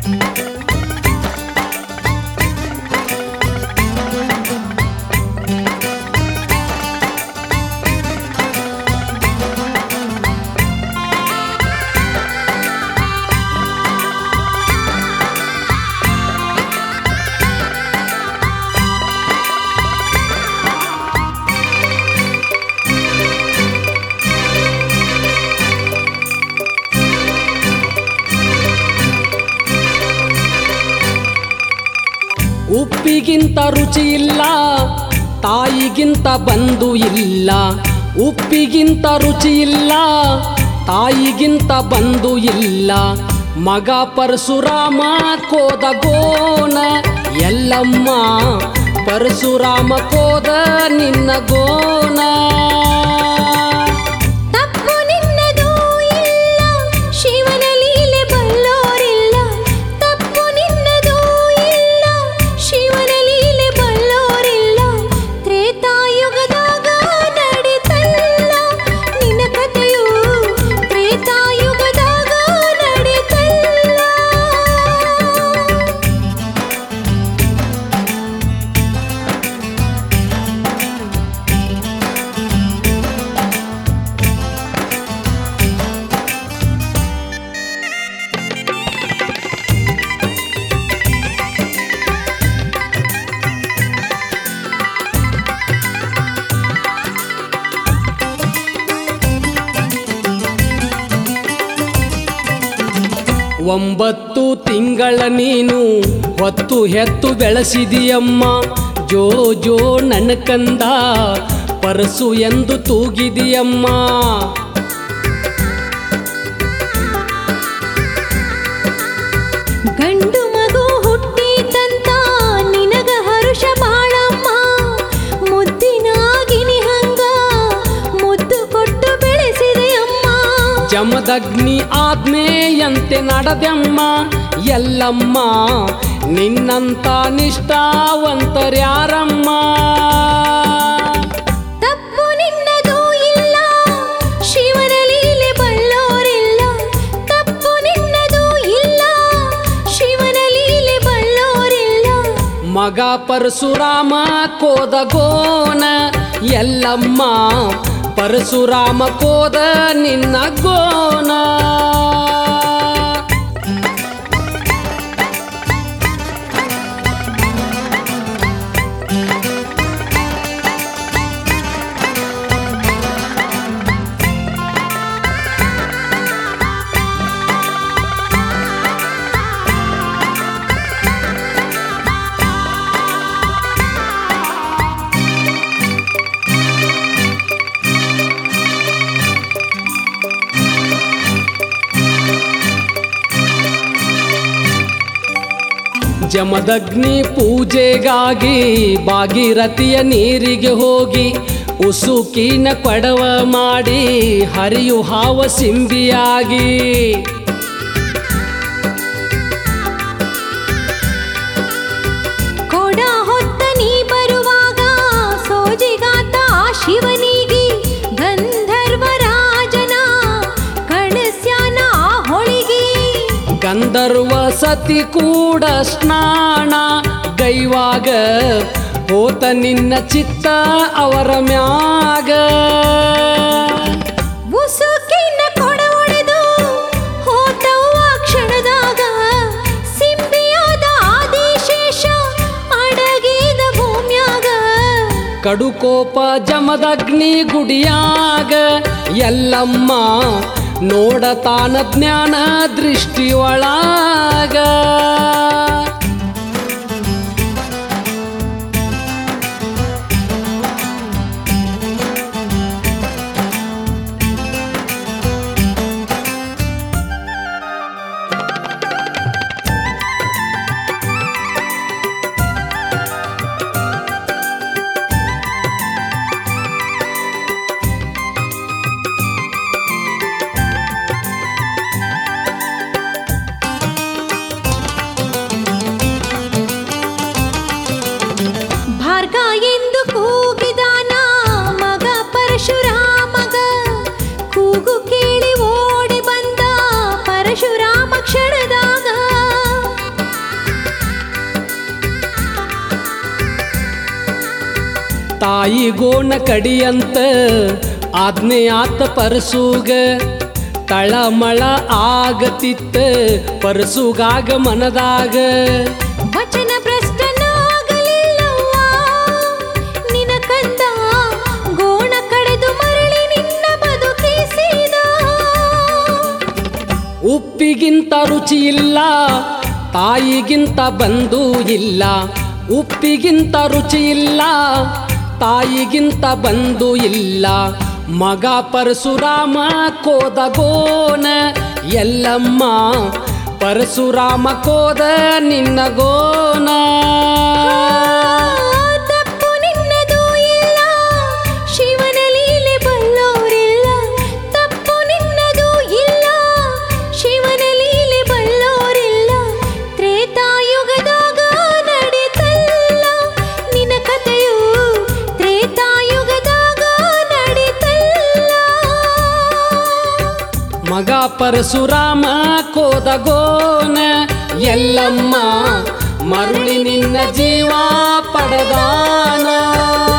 ಉಪ್ಪಿಗಿಂತ ರುಚಿ ಇಲ್ಲ ತಾಯಿಗಿಂತ ಬಂಧು ಇಲ್ಲ ಉಪ್ಪಿಗಿಂತ ರುಚಿ ಇಲ್ಲ ತಾಯಿಗಿಂತ ಬಂಧು ಇಲ್ಲ ಮಗ ಪರಶುರಾಮ ಕೋದ ಗೋನ ಎಲ್ಲಮ್ಮ ಪರಶುರಾಮ ಕೋದ ನಿನ್ನ ಗೋನ ತಪ್ಪು ನಿನ್ನದೂ ಇಲ್ಲ ಶಿವನ ಲೀಲೆ ಬಲ್ಲೋರಿಲ್ಲ ತಪ್ಪು ನಿನ್ನದೂ ಇಲ್ಲ ಶಿವನ ಲೀಲೆ ಬಲ್ಲೋರಿಲ್ಲ ತ್ರೇತಾಯುಗದಾಗ ನಡೀತಲ್ಲ ನಿನ್ನ ಕಥೆಯು ತ್ರೇತಾಯುಗದಾಗ ನಡೀತಲ್ಲ ಒಂಬತ್ತು ತಿಂಗಳ ನೀನು ಹೊತ್ತು ಹೆತ್ತು ಬೆಳೆಸಿದಿಯಮ್ಮ ಜೋ ಜೋ ನನ್ನ ಕಂದ ಪರಸು ಎಂದು ತೂಗಿದಿಯಮ್ಮ ಗಂಡು ಮಗು ಹುಟ್ಟಿತಂತ ನಿನಗ ಹರುಷ ಬಾಳಮ್ಮ ಮುದ್ದಿನಾಗಿನಿ ಹಂಗ ಮುದ್ದು ಕೊಟ್ಟು ಬೆಳೆಸಿದೆ ಅಮ್ಮ ಜಮದಗ್ನಿ ಆಜ್ಞೆಯಂತೆ ನಡೆದಮ್ಮ ಎಲ್ಲಮ್ಮ ನಿನ್ನಂತ ನಿಷ್ಠಾವಂತರ್ಯಾರಮ್ಮ ತಪ್ಪು ನಿನ್ನದೂ ಇಲ್ಲ ಶಿವನ ಲೀಲೆ ಬಲ್ಲೋರಿಲ್ಲ ತಪ್ಪು ನಿನ್ನದೂ ಇಲ್ಲ ಶಿವನ ಲೀಲೆ ಬಲ್ಲೋರಿಲ್ಲ ಮಗ ಪರಶುರಾಮ ಕೋದ ಗೋನ ಎಲ್ಲಮ್ಮ ಪರಶುರಾಮ ಕೋದ ನಿನ್ನ ಗೋನ ಜಮದಗ್ನಿ ಪೂಜೆಗಾಗಿ ಭಾಗೀರಥಿಯ ನೀರಿಗೆ ಹೋಗಿ ಉಸುಕಿನ ಕೊಡವ ಮಾಡಿ ಹರಿಯು ಹಾವ ಸಿಂಬಿಯಾಗಿ ಕೊಡ ಹೊತ್ತ ನೀ ಬರುವಾಗ ಸೋಜಿಗಾತ ಆ ಶಿವನಿಗೆ ಗಂಧರ್ವ ರಾಜನ ಕಣಸ್ಯಾನ ಆ ಹೊಳಿಗೆ ಗಂಧರ್ವ ಸತಿ ಕೂಡ ಸ್ನಾನ ಗೈವಾಗ ಹೋತ ನಿನ್ನ ಚಿತ್ತ ಅವರ ಮ್ಯಾಗ ಉಸುಕಿನ ಕೊಡ ಒಡೆದು ಹೋತವ್ವ ಕ್ಷಣದಾಗ ಸಿಂಬಿಯಾದ ಆದಿಶೇಷ ಅಡಗಿದ ಭೂಮ್ಯಾಗ ಕಡುಕೋಪ ಜಮದಗ್ನಿ ಗುಡಿಯಾಗ ಎಲ್ಲಮ್ಮ ನೋಡತಾನ ಜ್ಞಾನ ದೃಷ್ಟಿಯೊಳಗ ತಾಯಿ ಗೋಣ ಕಡಿಯಂತ ಆಜ್ಞೆ ಆತ ಪರಸೂಗ ತಳಮಳ ಆಗತಿತ್ತ ಪರಸುಗಾಗ ಮನದಾಗ ವಚನ ಭ್ರಷ್ಟನಾಗಲಿಲ್ಲವ್ವ ನಿನ ಕಂದ ಗೋಣ ಕಡೆದು ಮರಳಿ ನಿನ್ನ ಬದುಕಿಸಿದ ಉಪ್ಪಿಗಿಂತ ರುಚಿ ಇಲ್ಲ ತಾಯಿಗಿಂತ ಬಂಧು ಇಲ್ಲ ಉಪ್ಪಿಗಿಂತ ರುಚಿ ಇಲ್ಲ ತಾಯಿಗಿಂತ ಬಂಧು ಇಲ್ಲ ಮಗ ಪರಶುರಾಮ ಕೋದಗೋನ ಎಲ್ಲಮ್ಮ ಪರಶುರಾಮ ಕೋದ ನಿನ್ನ ಗೋನ ತಪ್ಪು ನಿನ್ನದು ಇಲ್ಲ ಶಿವನ ಲೀಲೆ ಬಲ್ಲೋರಿಲ್ಲ ತಪ್ಪು ನಿನ್ನದು ಇಲ್ಲ ಶಿವನ ಲೀಲೆ ಬಲ್ಲೋರಿಲ್ಲ ತ್ರೇತಾಯುಗದಾಗ ನಡೀತಲ್ಲ ನಿನ್ನ ಕಥೆಯು ತ್ರೇತಾಯುಗದಾಗ ನಡೀತಲ್ಲ ಮಗ ಪರಶುರಾಮ ಕೋದಗೋನ ಎಲ್ಲಮ್ಮ ಮರುಳಿ ನಿನ್ನ ಜೀವ ಪಡೆದಾನ